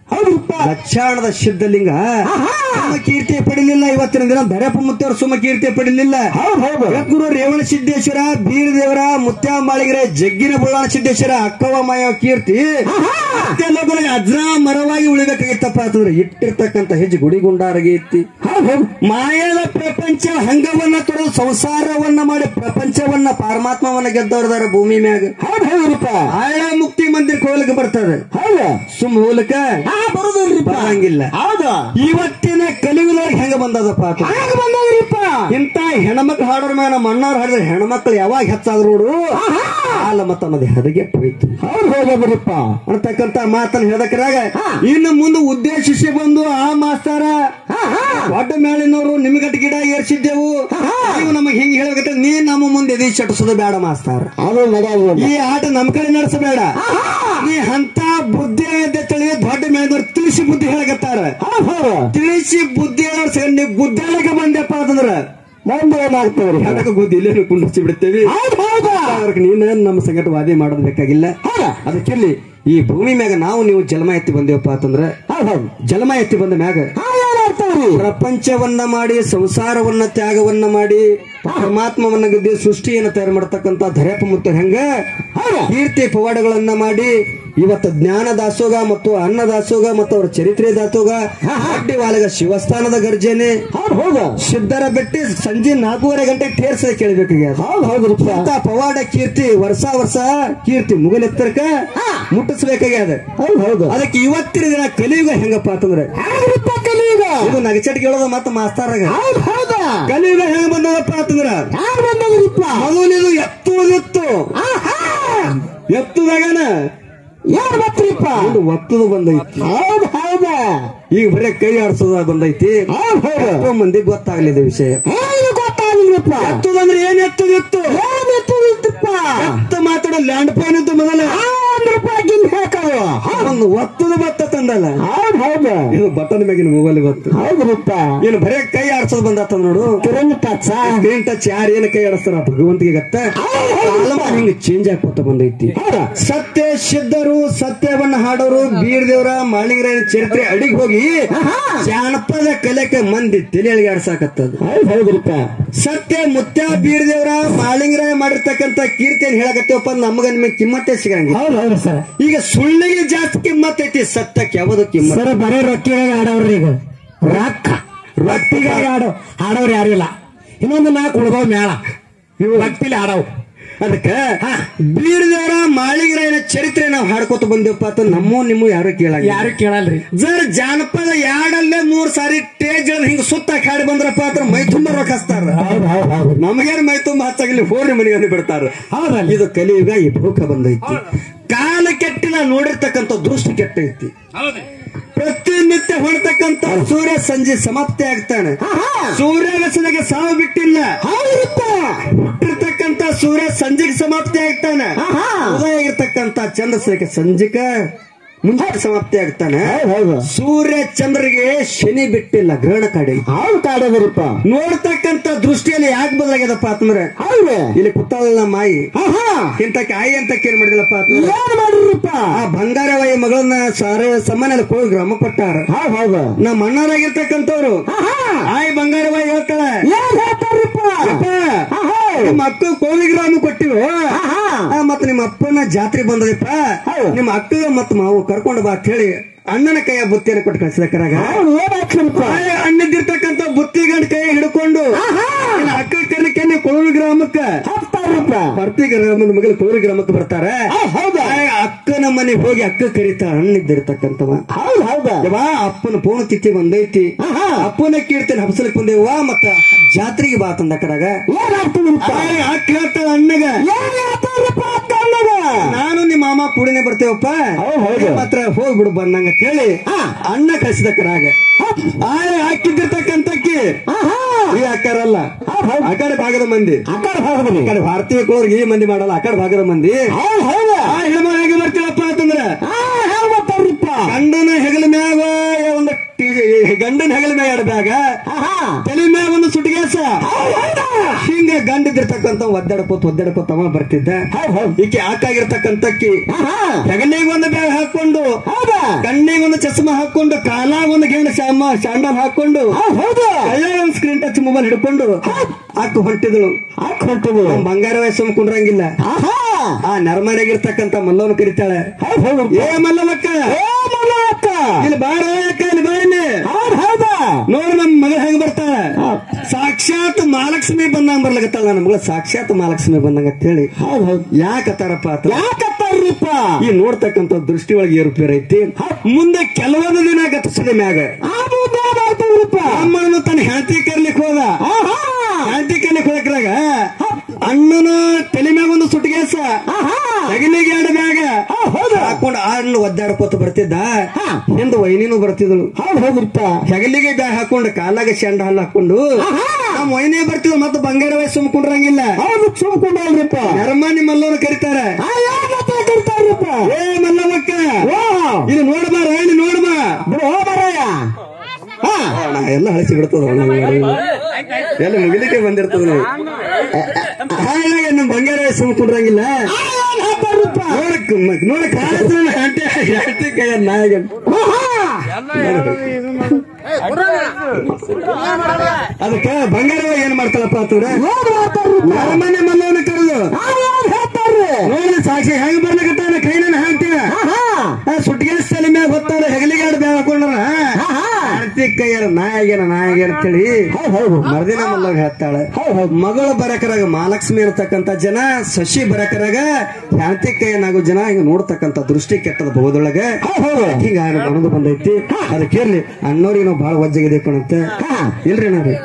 ಹೌದ್ರಿಪ್ಪ ಲಕ್ಷಾಣದ ಸಿದ್ಧಲಿಂಗ ಸುಮ್ಮ ಕೀರ್ತಿ ಪಡಿಲಿಲ್ಲ ಇವತ್ತಿನ ದಿನ ದರಪ್ಪ ಮುತ್ತವರು ಸುಮ್ಮ ಕೀರ್ತಿ ಪಡಿಲಿಲ್ಲ ಹೌದು ಹೌದು ಜಗದ್ಗುರು ರೇವಣ ಸಿದ್ದೇಶ್ವರ ಬೀರದೇವರ ಮುತ್ಯಾಂಬಾಳಿಗರೆ ಜಗ್ಗಿನ ಬುಳ್ಳಾಣ ಸಿದ್ದೇಶ್ವರ ಅಕ್ಕವ ಮಾಯ ಕೀರ್ತಿ ಮತ್ತೆ ಲೋಕನಿಗೆ ಅಜ್ರಾಮರವಾಗಿ ಉಳಿಬೇಕಾಗಿತ್ತಪ್ಪ ಅಂತಂದ್ರೆ ಇಟ್ಟಿರ್ತಕ್ಕಂತ ಹೆಜ್ಜೆ ಗುಡಿಗುಂಡಾರಗೆ ಎತ್ತಿ ಹೌದು ಹೌದು ಮಾಯದ ಪ್ರಪಂಚ ಹಂಗವನ್ನ ತೊಡೆದು ಸಂಸಾರವನ್ನ ಮಾಡಿ ಪ್ರಪಂಚವನ್ನ ಪರಮಾತ್ಮವನ್ನ ಗೆದ್ದವ್ರದಾರ ಭೂಮಿ ಮ್ಯಾಗ ಹೌದು ಹೌದ್ರಿಪ್ಪ ಆಳ ಮುಕ್ತಿ ಮಂದಿರಕ್ಕೆ ಹೋಗ್ಲಿಕ್ಕೆ ಬರ್ತದೆ ಹೌದು ಸುಮ್ ಹೋಗ್ಲಿಕ್ಕ ಹಾ ಬರುದಿಲ್ರಿಪ್ಪ ಬರಂಗಿಲ್ಲ ಹೌದು ಇವತ್ತಿನ ಕಲಿಯುಗದೊಳಗೆ ಹೆಂಗ ಬಂದದಪ್ಪ ಅಂತ ಹಂಗ ಬಂದವ್ರಿಪ್ಪ ಇಂತ ಹೆಣ್ಮಕ್ಳು ಹಾಡೋರ್ ಮೇಲೆ ನಮ್ಮ ಅಣ್ಣವ್ರು ಹಾಡಿದ್ರೆ ಹೆಣ್ಮಕ್ಳು ಯಾವಾಗ ಹೆಚ್ಚಾದ್ರು ನೋಡು ಹಾಲ ಮತ್ತ ಅನ್ನೋದು ಹದಗೆಟ್ಟು ಹೋಯ್ತು ಹೌದು ಹೋಗ್ಯಾವ್ರಿಪ್ಪ ಅಂತಕ್ಕಂತ ಮಾತನ್ನ ಹೇಳ್ದಕ್ರಾಗ ಇನ್ನು ಮುಂದೆ ಉದ್ದೇಶಿಸಿ ಬಂದು ಆ ಮಾಸ್ತರ ದೊಡ್ಡ ಮೇಳಿನವರು ನಿಮ್ಗಟ್ಟ ಗಿಡ ಏರ್ಸಿದ್ದೆವು ನೀವು ನಮಗೆ ಹಿಂಗ್ ಹೇಳ್ಬೇಕಂತ ನೀ ನಮ್ಮ ಮುಂದೆ ಎದಿ ಚಟಿಸೋದು ಬೇಡ ಮಾಸ್ತಾರ ಅದು ನಡೆಯಲ್ಲ ಈ ಆಟ ನಮ್ ಕಡೆ ನಡೆಸಬೇಡ ನೀ ಅಂತ ಬುದ್ಧಿ ಆಗದೆ ತಳಿ ದೊಡ್ಡ ಮೇಳಿನವ್ರು ತಿಳಿಸಿ ಬುದ್ಧಿ ಹೇಳಕತ್ತಾರ ಹೌದು ಹೌದು ತಿಳಿಸಿ ಬುದ್ಧಿ ಹೇಳೋರ್ ಸಗಣಿ ನೀವು ಗುದ್ದಾಡಕ ಬಂದೆಪ್ಪ ಅಂತಂದ್ರ ಮುಂದೆ ಏನಾಗ್ತವ್ರಿ ಹೆಣಕ ಗುದ್ದಿ ಇಲ್ಲೇನು ಕುಂಡಿಸಿ ಬಿಡ್ತೇವಿ ಹೌದು ಹೌದು ಅದಕ್ಕೆ ನೀನು ನಮ್ಮ ಸಂಗಟ ವಾದಿ ಮಾಡೋದು ಬೇಕಾಗಿಲ್ಲ ಹೌದಾ ಅದಕ್ಕೆಲ್ಲಿ ಈ ಭೂಮಿ ಮ್ಯಾಗ ನಾವು ನೀವು ಜಲಮ ಎತ್ತಿ ಬಂದೇವಪ್ಪ ಅಂತಂದ್ರ ಹೌದು ಹೌದು ಜಲಮ ಎತ್ತಿ ಬಂದ ಮ್ಯಾಗ ಹಾ ಏನಾಗ್ತವ್ರಿ ಪ್ರಪಂಚವನ್ನ ಮಾಡಿ ಸಂಸಾರವನ್ನ ತ್ಯಾಗವನ್ನ ಮಾಡಿ ಪರಮಾತ್ಮವನ್ನ ಗೆದ್ದಿ ಸೃಷ್ಟಿಯನ್ನ ತಯಾರು ಮಾಡತಕ್ಕಂತ ಧರೆಪ ಮುತ್ತ ಹೆಂಗ ಕೀರ್ತಿ ಪವಾಡಗಳನ್ನ ಮಾಡಿ ಇವತ್ತು ಜ್ಞಾನ ದಾಸೋಗ ಮತ್ತು ಅನ್ನ ದಾಸೋಗ ಮತ್ತು ಅವರ ಚರಿತ್ರೆ ದಾಸೋಗ ಅಡ್ಡಿ ವಾಲಗ ಶಿವಸ್ಥಾನದ ಗರ್ಜನೆ ಹೌದು ಹೌದು ಸಿದ್ಧರ ಬೆಟ್ಟಿ ಸಂಜೆ ನಾಲ್ಕೂವರೆ ಗಂಟೆ ಟೇರ್ಸದ ಕೇಳಬೇಕಾಗ್ಯ ಹೌದು ಹೌದ್ರಿಪ್ಪ ಇಂಥ ಪವಾಡ ಕೀರ್ತಿ ವರ್ಷ ವರ್ಷ ಕೀರ್ತಿ ಮುಗಲೆತ್ತರಕ ಮುಟ್ಟಿಸ್ಬೇಕಾಗ್ಯದ ಹೌದು ಹೌದು ಅದಕ್ಕೆ ಇವತ್ತಿನ ದಿನ ಕಲಿಯುಗ ಹೆಂಗಪ್ಪ ಅಂತಂದ್ರೆ ಹೌದ್ರಿಪ್ಪ ಕಲಿಯುಗ ಇದು ನಗಚಟಿಗೆ ಹೇಳೋದು ಮತ್ತ ಮಾಸ್ತಾರಾಗ ಹೌದು ಹೌದು ಕಲಿಯುಗ ಹೆಂಗ ಬಂದದಪ್ಪ ಅಂತಂದ್ರ ಯಾರು ಬಂದದ್ರಿಪ್ಪ ಮೊದಲಿದು ಎತ್ತುವುದಿತ್ತು ಎತ್ತುದಾಗನ ಯಾರು ಬತ್ರಿಪ್ಪ ಒಂದು ಒತ್ತುದು ಬಂದೈತಿ ಹೌದು ಹೌದು ಈಗ ಬರೇ ಕೈ ಆಡ್ಸೋದ ಬಂದೈತಿ ಹೌದು ಹೌದು ಎಷ್ಟೋ ಮಂದಿಗೆ ಗೊತ್ತಾಗ್ಲಿದೆ ವಿಷಯ ಏನು ಗೊತ್ತಾಗಿಲ್ರಿಪ್ಪ ಎತ್ತುದಂದ್ರೆ ಏನ್ ಎತ್ತುದಿತ್ತು ಏನು ಎತ್ತುದಿತ್ತಪ್ಪ ಎತ್ತ ಮಾತಾಡೋ ಲ್ಯಾಂಡ್ ಫೋನ್ ಇತ್ತು ಮೊದಲ ಒಂದು ರೂಪಾಯಿ ಗಿನ್ ಹಾಕವು ಒಂದು ಒತ್ತದ ಬತ್ತ ತಂದಲ್ಲ ಹೌದು ಹೌದು ಇದು ಬಟನ್ ಮ್ಯಾಗಿನ ಮೊಬೈಲ್ ಗೊತ್ತು ಹೌದ್ರಿಪ್ಪ ಏನು ಬರೇ ಕೈ ಆಡ್ಸೋದು ಬಂದಾತ ನೋಡು ಕಿರಣ್ ಟಚ್ ಸ್ಕ್ರೀನ್ ಟಚ್ ಯಾರು ಏನ್ ಕೈ ಆಡಿಸ್ತಾರ ಭಗವಂತಿಗೆ ಗತ್ತ ಹಿಂಗ ಚೇಂಜ್ ಆಗ್ಕೊತ ಬಂದೈತಿ ಸತ್ಯ ಸಿದ್ಧರು ಸತ್ಯವನ್ನ ಹಾಡೋರು ಬೀರ್ದೇವ್ರ ಮಾಳಿಂಗರ ಚರಿತ್ರೆ ಅಡಿಗೆ ಹೋಗಿ ಜಾನಪದ ಕಲೆಕ ಮಂದಿ ತಲೆ ಅಳಿಗಾಡ್ಸಾಕತ್ತದ ಹೌದು ಹೌದ್ರಿಪ್ಪ ಸತ್ಯ ಮುತ್ಯ ಬೀರ್ದೇವ್ರ ಮಾಳಿಂಗರಾಯ ಮಾಡಿರ್ತಕ್ಕಂತ ಕೀರ್ತಿಯನ್ನು ಹೇಳಕತ್ತೇವಪ್ಪ ನಮಗ ನಿಮಗೆ ಕಿಮ್ಮತ್ತೇ ಸಿಗಂಗಿಲ್ಲ ಹೌದು ಹೌದು ಸರ್ ಈಗ ಸುಳ್ಳಿಗೆ ಜಾಸ್ತಿ ಕಿಮ್ಮತ್ ಐತಿ ಸತ್ಯಕ್ಕೆ ಯಾವುದು ಕಿಮ್ಮತ್ ಸರ್ ಬರೀ ರೊಕ್ಕಿಗಾಗಿ ಆಡವ್ರಿ ಈಗ ರೊಕ್ಕ ರೊಟ್ಟಿಗಾಗಿ ಆಡೋ ಆಡೋರು ಯಾರಿಲ್ಲ ಇನ್ನೊಂದು ನಾಲ್ಕು ಉಳ್ದವ್ ಮೇಳ ಇವು ರೊಟ್ಟಿಲಿ ಆಡವ್ ಅದಕ್ಕ ಬೀರ್ದೇವ್ರ ಮಾಳಿಂಗರಾಯನ ಚರಿತ್ರೆ ನಾವು ಹಾಡ್ಕೊತ ಬಂದೇವಪ್ಪ ಅಂತ ನಮ್ಮ ನಿಮ್ಮ ಯಾರು ಕೇಳಂಗಿಲ್ಲ ಯಾರು ಕೇಳಲ್ರಿ ಜರ್ ಜಾನಪದ ಯಾಡಲ್ಲೇ ಮೂರ್ ಸಾರಿ ಟೇಜ್ ಹಿಂಗ ಸುತ್ತ ಹಾಡಿ ಬಂದ್ರಪ್ಪ ಅಂತ ಮೈ ತುಂಬ ರೊಕ್ಕ ಹಚ್ತಾರ ಹೌದು ಹೌದು ಹೌದು ನಮಗೇನು ಮೈ ತುಂಬ ಹಚ್ಚಾಗಿಲ್ಲ ಹೋರಿ ಮನೆಗೆ ಬಿಡ್ತಾರ ಹೌದಲ್ಲ ಇದು ಕಲಿಯುಗ ಈ ಭೂಕ ಬಂದೈತಿ ಕಾಲ ಕೆಟ್ಟಿನ ನೋಡಿರ್ತಕ್ಕಂಥ ದೃಷ್ಟಿ ಕೆಟ್ಟೈತಿ ಪ್ರತಿನಿತ್ಯ ಹೊಡ್ತಕ್ಕಂಥ ಸೂರ್ಯ ಸಂಜೆ ಸಮಾಪ್ತಿ ಆಗ್ತಾನೆ ಸೂರ್ಯಾಗಸನಿಗೆ ಸಾವು ಬಿಟ್ಟಿಲ್ಲ ಹೌದ್ರಿಪ್ಪ ಹುಟ್ಟಿರ್ತಕ್ಕಂಥ ಸೂರ್ಯ ಸಂಜೆಗೆ ಸಮಾಪ್ತಿ ಆಗ್ತಾನೆ ಉದಯ ಆಗಿರ್ತಕ್ಕಂಥ ಚಂದ್ರಸೇಖ ಸಂಜಿಕ ಮುಂಜಾನೆ ಸಮಾಪ್ತಿ ಆಗ್ತಾನೆ ಹೌದು ಹೌದು ಸೂರ್ಯ ಚಂದ್ರಗೆ ಶನಿ ಬಿಟ್ಟಿಲ್ಲ ಗ್ರಹಣ ಕಾಡಿ ಹೌದು ಕಾಡೋದ್ರಿಪ್ಪ ನೋಡ್ತಕ್ಕಂಥ ದೃಷ್ಟಿಯಲ್ಲಿ ಯಾಕೆ ಬದಲಾಗ್ಯದಪ್ಪ ಅಂತಂದ್ರೆ ಹೌದು ಇಲ್ಲಿ ಕುತ್ತಾಳ ಮಾಯಿ ಆಹಾ ಇಂತ ಆಯಿ ಅಂತ ಏನ್ ಮಾಡಿದಳಪ್ಪ ಅಂತಂದ್ರೆ ಏನ್ ಮಾಡಿರ್ರಿಪ್ಪ ಆ ಬಂಗಾರವಾಯಿ ಮಗಳನ್ನ ಸಾರ ಸಮಾನ ಕೋಳಿ ಗ್ರಾಮ ಕೊಟ್ಟಾರ ಹೌದು ಹೌದು ನಮ್ಮ ಅಣ್ಣರಾಗಿರ್ತಕ್ಕಂಥವ್ರು ಆಹಾ ಆಯ್ ಬಂಗಾರವಾಯಿ ಹೇಳ್ತಾಳೆ ಏನ್ ಹೇಳ್ತಾರ್ರಿಪ್ಪ ಅಪ್ಪ, ಆಹಾ ನಿಮ್ಮ ಅಕ್ಕ ಕೋಳಿ ಗ್ರಾಮ ಕೊಟ್ಟಿವು ಆಹಾ ಆ, ಮತ್ತ ನಿಮ್ಮ ಅಪ್ಪನ ಜಾತ್ರೆ ಬಂದದಪ್ಪ ಹೌದು. ನಿಮ್ಮ ಅಕ್ಕಗ ಮತ್ತ ಮಾವು ಕರ್ಕೊಂಡು ಬಾ ಅಂತ ಹೇಳಿ ಅಣ್ಣನ ಕೈಯ ಬುತ್ತಿಯನ್ನು ಕೊಟ್ಟು ಕಳಿಸಿದ ಕರಾಗ ಹೌದು ಏನಾಗ್ತಿರ್ಪ ಅಣ್ಣದಿರ್ತಕ್ಕಂಥ ಬುತ್ತಿ ಗಂಡ ಕೈ ಹಿಡ್ಕೊಂಡು ಆಹಾ ನಿನ್ನ ಅಕ್ಕ ಕರ್ಲಿಕ್ಕೆ ಕೊಳೂರು ಗ್ರಾಮಕ್ಕ ಹೋಗ್ತಾರ್ರಿಪ್ಪ ಬರ್ತಿ ಗ್ರಾಮದ ಮಗಳು ಕೊಳೂರು ಗ್ರಾಮಕ್ಕೆ ಬರ್ತಾರೆ ಹೌದು ಆ, ಅಕ್ಕನ ಮನೆಗೆ ಹೋಗಿ ಅಕ್ಕ ಕರೀತಾ ಅಣ್ಣಿದ್ದಿರ್ತಕ್ಕಂಥವ ಹೌದು ಹೌದು ಯವ್ವ ಅಪ್ಪನ ಪೂರ್ಣ ತಿಥಿ ಬಂದೈತಿ ಆಹಾ ಅಪ್ಪನ ಕೀರ್ತನೆ ಹಬ್ಸಲಿಕ್ ಬಂದೇವ ಮತ್ತ ಜಾತ್ರೆಗೆ ಬಾ ತಂದ ಕರಾಗ ಏನಾಗ್ತಿರ್ಪ ಅಕ್ಕ ಹೇಳ್ತಾಳ ಅಣ್ಣಗ ಏನ್ ಹೇಳ್ತಾರ್ರಿಪ್ಪ ಅಕ್ಕ ಅನ್ನೋದು ನಾನು ನಿಮ್ಮ ಮಾಮ ಕೂಡಿನೇ ಬರ್ತೇವಪ್ಪ ಹೌದ್ ಹೌದು. ಮಾತ್ರ ಹೋಗ್ಬಿಡು ಬಂದಂಗ ಅಂತ ಹೇಳಿ ಹಾ. ಅಣ್ಣ ಕಳಿಸಿದ ಕರಾಗ ಆಯ್ ಹಾಕಿದ್ದಿರ್ತಕ್ಕಂತಕ್ಕಿ ಆಹಾ ಈ ಅಕ್ಕರಲ್ಲ ಹೌದ್ ಹೌದು ಆ ಕಡೆ ಭಾಗದ ಮಂದಿ ಆ ಕಡೆ ಹೋಗ್ರಿ ಆ ಕಡೆ ಭಾರತೀಯ ಕುಳವ್ರಿಗೆ ಈ ಮಂದಿ ಮಾಡಲ್ಲ ಆ ಕಡೆ ಭಾಗದ ಮಂದಿ ಹೌದು ಹೌದು ಆ ಹೆಣ್ಮಗ ಹೇಗೆ ಬರ್ತೀವಪ್ಪ ಅಂತಂದ್ರ ಆ ಹೇಗ್ ಬರ್ತಾರ್ರಿಪ್ಪ ಗಂಡನ ಹೆಗಲ ಮ್ಯಾಗ ಒಂದು ಟಿ- ಗಂಡನ ಹೆಗಲ ಮ್ಯಾಗ ಎರಡು ಬ್ಯಾಗ ಆಹಾ ತಲೆ ಮ್ಯಾಗ ಒಂದು ಸುಟಿಗೆ ಹಿಂಗ ಗಂಡಿದಿರ್ತಕ್ಕಂತ ಒದ್ದಾಡ್ಕೋತ ಒದ್ದಾಡ್ಕೋತ ಅವ ಬರ್ತಿದ್ದ ಈಕೆ ಆಕಾಗಿರ್ತಕ್ಕಂತಕ್ಕಿ ಹೆಗಲಿಗೆ ಒಂದು ಬ್ಯಾಗ್ ಹಾಕೊಂಡು ಕಣ್ಣಿಗೆ ಒಂದು ಚಸ್ಮಾ ಹಾಕೊಂಡು ಕಾಲಾಗ ಒಂದು ಗೇಣ ಶಾಮ ಶಾಂಡಲ್ ಹಾಕೊಂಡು ಕೈಯಾಗ ಒಂದು ಸ್ಕ್ರೀನ್ ಟಚ್ ಮೊಬೈಲ್ ಹಿಡ್ಕೊಂಡು ಹಾಕು ಹೊಂಟಿದಳು ಹಾಕು ಹೊಂಟಿದಳು ಬಂಗಾರ ವಯಸ್ಸು ಕುಂಡ್ರಂಗಿಲ್ಲ ಆ ನರ್ಮನೆಗಿರ್ತಕ್ಕಂತ ಮಲ್ಲವನ ಕರಿತಾಳೆ ಏ ಮಲ್ಲವಕ್ಕ ಇಲ್ಲಿ ಬಾರ ಅಕ್ಕ ಇಲ್ಲಿ ಬಾರಿನಿ ನೋಡು ನಮ್ ಮಗಳ ಹೆಂಗ್ ಬರ್ತಾಳ ಸಾಕ್ಷಾತ್ ಮಹಾಲಕ್ಷ್ಮಿ ಬಂದಂಗ ಬರ್ಲಕತ್ತಾಳ ನನ್ನ ಮಗಳ ಸಾಕ್ಷಾತ್ ಮಹಾಲಕ್ಷ್ಮಿ ಬಂದಂಗ ಅಂತೇಳಿ ಯಾಕತ್ತಾರಪ್ಪ ಆತ ಯಾಕತ್ತಾರ್ರಿಪ್ಪ ಈ ನೋಡ್ತಕ್ಕಂತ ದೃಷ್ಟಿ ಒಳಗೆ ಏರುಪೇರ್ ಐತಿ ಮುಂದೆ ಕೆಲವೊಂದು ದಿನ ಗತಿಸಿದ ಮ್ಯಾಗ ಅಮ್ಮನ ತನ್ನ ಹೆಂಡತಿ ಕರ್ಲಿಕ್ ಹೋದ ಹೆಂಡತಿ ಕರ್ಲಿಕ್ ಹೋದಕ್ರಾಗ ಅಣ್ಣನ ತಲೆ ಮ್ಯಾಗ ಒಂದು ಸುಟ್ಗೇಸ ತಗಲಿಗೆ ಎರಡು ಮ್ಯಾಗ ಹಾಕೊಂಡು ಆಡ್ನು ಒದ್ದಾಡ್ಕೋತ ಬರ್ತಿದ್ದ ಹಿಂದ ವೈನಿನೂ ಬರ್ತಿದ್ಳು ಹೌದ್ರಿಪ್ಪ ಹೆಗಲಿಗೆ ಬ್ಯಾಗ್ ಹಾಕೊಂಡು ಕಾಲಾಗ ಶಂಡ ಹಲ್ಲು ಹಾಕೊಂಡು ನಮ್ಮ ವೈನೇ ಬರ್ತಿದ್ಳು ಮತ್ತೆ ಬಂಗಾರ ವಯಸ್ಸು ಸುಮ್ಕೊಂಡ್ರಂಗಿಲ್ಲ ಸುಮ್ಕೊಂಡ್ರಲ್ರಿಪ್ಪ ನೆರಮನಿ ಮಲ್ಲವ್ರು ಕರೀತಾರೆ ಏ ಮಲ್ಲವಕ್ಕ ಇದು ನೋಡ್ಬಾರ ಇಲ್ಲಿ ನೋಡ್ಬಾ ಅಣ್ಣ, ಎಲ್ಲ ಹಳಸಿ ಬಿಡ್ತದ ಎಲ್ಲ ಮುಗಿಲಿಕ್ಕೆ ಬಂದಿರ್ತದ ನಾವು ಹಾಗಾಗಿ ನಮ್ಮ ಬಂಗಾರ ಸುಮ್ಕೊಂಡ್ರಂಗಿಲ್ಲ ನೋಡಕ್ ನೋಡಕ್ ಹೆಂಡತಿ ಕೈಯ ನಾಯಕ ಅದಕ್ಕ ಬಂಗಾರವ ಏನ್ ಮಾಡ್ತಾಳಪ್ಪ ಆತವ್ರ ಮನೆ ಮಲ್ಲವನ್ನ ಕರೆದು ನೋಡಿ ಸಾಕ್ಷಿ ಹೆಂಗ್ ಬರ್ಲಕತ್ತಾನ ಕೈನ ಹಾಕ್ತೀವ ಸುಟ್ಟಿಗೆ ತಲೆ ಮ್ಯಾಗ ಹೊತ್ತಾಳ ಹೆಗಲಿಗೆ ಎರಡು ಬ್ಯಾಗ್ ಹಾಕೊಂಡ್ರ ಹೆಂಡತಿ ಕೈಯಾರ ನಾಯಗೇನ ನಾಯಗ ಅಂತೇಳಿ ಮರ್ದಿನ ಮಲ್ಲವ್ ಹೇಳ್ತಾಳೆ ಮಗಳು ಬರಕರಾಗ ಮಹಾಲಕ್ಷ್ಮಿ ಇರತಕ್ಕಂತ ಜನ ಶಶಿ ಬರಕರಾಗ ಹೆಂಡತಿ ಕೈಯನ್ನಾಗೋ ಜನ ಹಿಂಗ ನೋಡ್ತಕ್ಕಂತ ದೃಷ್ಟಿ ಕೆಟ್ಟದ ಬಹುದೊಳಗ ಹಿಂಗ ಮನದು ಬಂದೈತಿ ಅದಕ್ಕಿರ್ಲಿ ಅಣ್ಣವ್ರಿಗೆ ನಾವು ಬಹಳ ವಜ್ಜಾಗಿದೆ ಕಣಂತ ಇಲ್ರಿ ನಾವ್ರಿ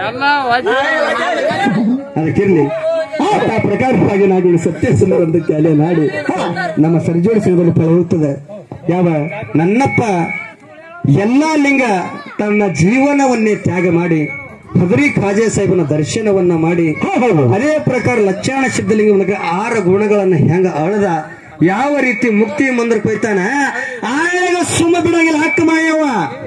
ಅದಕ್ಕಿರ್ಲಿ ಆ ಪ್ರಕಾರವಾಗಿ ನಾಡಿ ಸತ್ಯ ಸುಂದರ ಅಂತ ಕ್ಯಾಲೆ ನಾಡಿ ನಮ್ಮ ಸರ್ಜೋಡಿ ಸಿಂಹದಲ್ಲಿ ಪಡೆಯುತ್ತದೆ ಯಾವ ನನ್ನಪ್ಪ ಎಲ್ಲಾ ಲಿಂಗ ತನ್ನ ಜೀವನವನ್ನೇ ತ್ಯಾಗ ಮಾಡಿ ಹದರಿ ಖಾಜೆ ಸಾಹೇಬನ ದರ್ಶನವನ್ನ ಮಾಡಿ ಅದೇ ಪ್ರಕಾರ ಲಕ್ಷಣ ಸಿದ್ಧಲಿಂಗ ಆರು ಗುಣಗಳನ್ನ ಹೆಂಗ ಅಳದ ಯಾವ ರೀತಿ ಮುಕ್ತಿ ಮಂದಿರ ಕೊಯ್ತಾನ ಆಯಾಗ ಸುಮ್ಮ ಬಿಡಂಗಿಲ್ಲ ಹಕ್ಕ ಮಾಯವ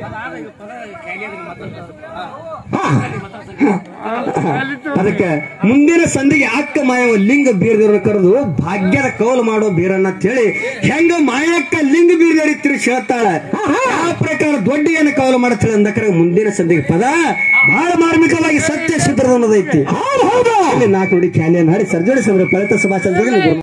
ಅದಕ್ಕೆ ಮುಂದಿನ ಸಂಧಿಗೆ ಅಕ್ಕ ಮಾಯವ ಲಿಂಗ ಬೀರ್ದವ್ರನ್ನ ಕರೆದು ಭಾಗ್ಯದ ಕೌಲು ಮಾಡೋ ಬೀರನ್ನ ಅಂತ ಹೇಳಿ ಹೆಂಗ ಮಾಯಕ್ಕ ಲಿಂಗ ಬೀರ್ದವ್ರಿಗೆ ತಿರುಗಿ ಹೇಳ್ತಾಳೆ ಆ ಪ್ರಕಾರ ದೊಡ್ಡ ಏನು ಕೌಲು ಮಾಡ್ತಾಳೆ ಅಂದಕ್ರೆ ಮುಂದಿನ ಸಂಧಿಗೆ ಪದ ಬಹಳ ಮಾರ್ಮಿಕವಾಗಿ ಸತ್ಯ ಸಿದ್ಧದ ಅನ್ನೋದೈತಿ ಇಲ್ಲಿ ನಾಲ್ಕು ನೋಡಿ ಖ್ಯಾಲಿಯನ್ನು ಹಾಡಿ ಸರ್ಜೋಡಿ ಸಮರ ಫಲಿತ ಸಭಾ